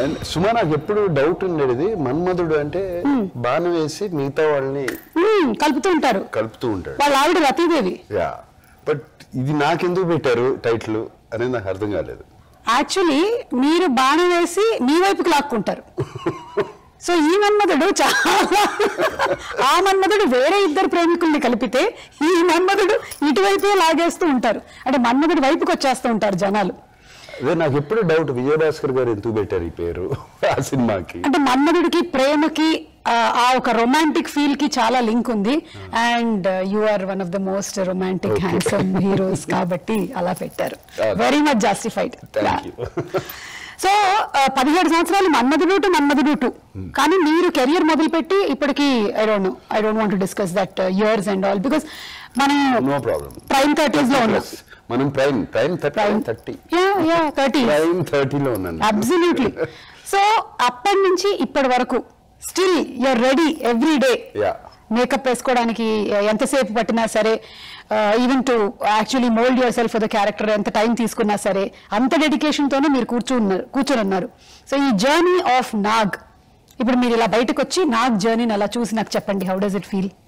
And సుమా నాకు ఎప్పుడు doubt ఉండేది మన్మధుడు అంటే బాణం వేసి మిగతా వాళ్ళని మ్మ్, కలుపుతూ ఉంటారు కలుపుతూ ఉంటాడు వాళ్ళ ఆవిడ రతీదేవి యా బట్ ఇది నాకెందుకు పెట్టారు టైటిల్ అనేది నాకు అర్థం కాలేదు యాక్చువల్లీ మీరు బాణం వేసి మీ వైపుకి లాక్కుంటారు సో ఈ మన్మధుడు చాలా ఆ మన్మధుడు వేరే ఇద్దరు ప్రేమికుల్ని కలిపితే ఈ మన్మధుడు ఇటువైపే లాగేస్తూ ఉంటారు అంటే మన్మధుడు వైపుకి వచ్చేస్తూ ఉంటారు జనాలు అదే నాకు ఎప్పుడు డౌట్ విజయభాస్కర్ గారు ఎందుకు పెట్టారు ఈ పేరు ఆ సినిమాకి అంటే మన్మధుడికి ప్రేమకి ఆ, ఆ ఒక రొమాంటిక్ ఫీల్ కి చాలా లింక్ ఉంది and you are one of the most romantic Okay. Handsome heroes కాబట్టి అలా పెట్టారు Okay. Very much justified thank you so పదిహేడు సంవత్సరాలు మన్మధుడు టు మన్మధుడు టు కానీ మీరు కెరియర్ మొదలుపెట్టి ఇప్పటికి I don't know I don't want discuss that years and all because మనం నో ప్రాబ్లం ప్రైమ్ థర్టీస్ లో ఉన్నాం మనం prime prime thirty thirty ya ya thirty prime థర్టీలో ఉన్నాను అబ్సల్యూట్లీ సో అప్పటి నుంచి ఇప్పటి వరకు still you are ready every day ya makeup వేసుకోవడానికి ఎంతసేపు పట్టినా సరే even to actually mould yourself the character ఎంత టైం తీసుకున్నా సరే అంత డెడికేషన్ తోనే మీరు కూర్చున్నారు కూర్చొని ఉన్నారు సో ఈ జర్నీ ఆఫ్ నాగ్ ఇప్పుడు మీరు ఇలా బయటకు వచ్చి నాగ్ జర్నీని అలా చూసి నాకు చెప్పండి హౌ డస్ ఇట్ ఫీల్